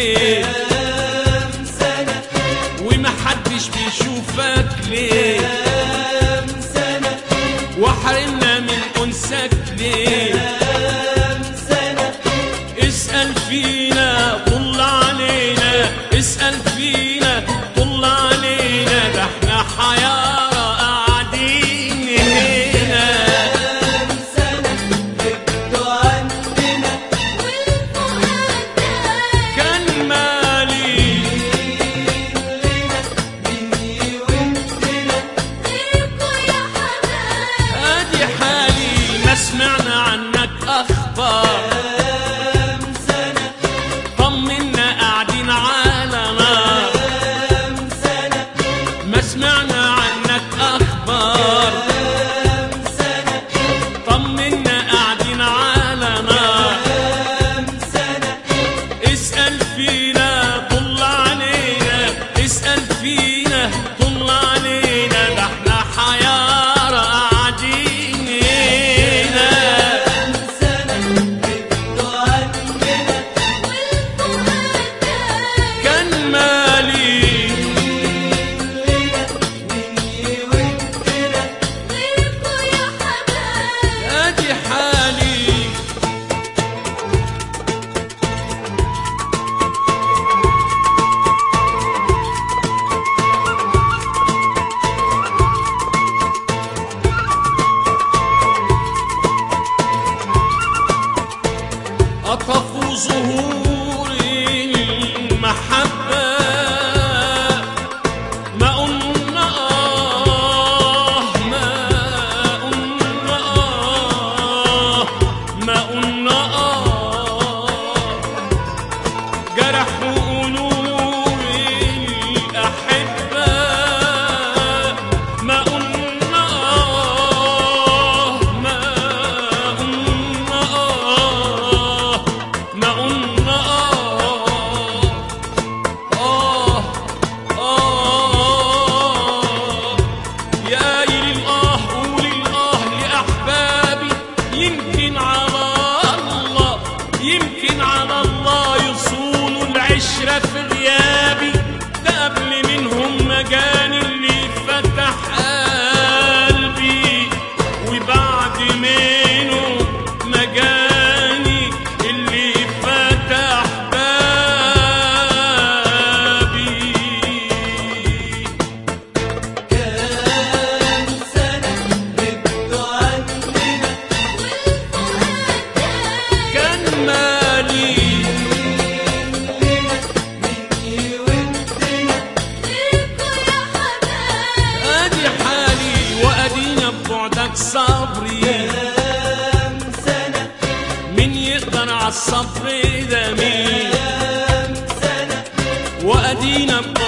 ليه كام سنة ومحدش بيشوفك ليه كام سنة وحرمنا من انسك ليه كام سنة اسأل فينا طل علينا اسأل فينا طل علينا ده احنا حيارى قاعدين هنا كام سنة غبتوا عننا كان مالي لنا مني وانتنا ادي حالي ما سمعنا عنك اخبار كام سنة طمنا قاعدين على نار كام سنة ما سمعنا عنك اخبار كام سنة طمنا قاعدين على نار كام سنة اسأل فينا طل علينا اسأل فينا طل علينا ده احنا حيارى قاعدين هنا كام سنة غبتوا عننا كان مالي لنا مني وانتنا ادي حالي أطف ظهور المحبة ما قلنا آه ما قلنا آه ما قلنا آه جرحوا قلوب الأحبة ما قلنا آه ما قلنا آه ما قلنا آه آه آه يا قايل الآه قول الآه لأحبابي يمكن على الله يمكن على الله يصونوا العشرة في غيابي ده قبل منهم مجاني اللي فتح قلبي وبعد منه مجاني اللي فتح بابي كام سنة غبتوا عننا كان مالي لنا مني وانتنا ادي حالي وادينا ببعدك صبري كام سنة مين يقدر على الصبر ده مين كام سنة وادينا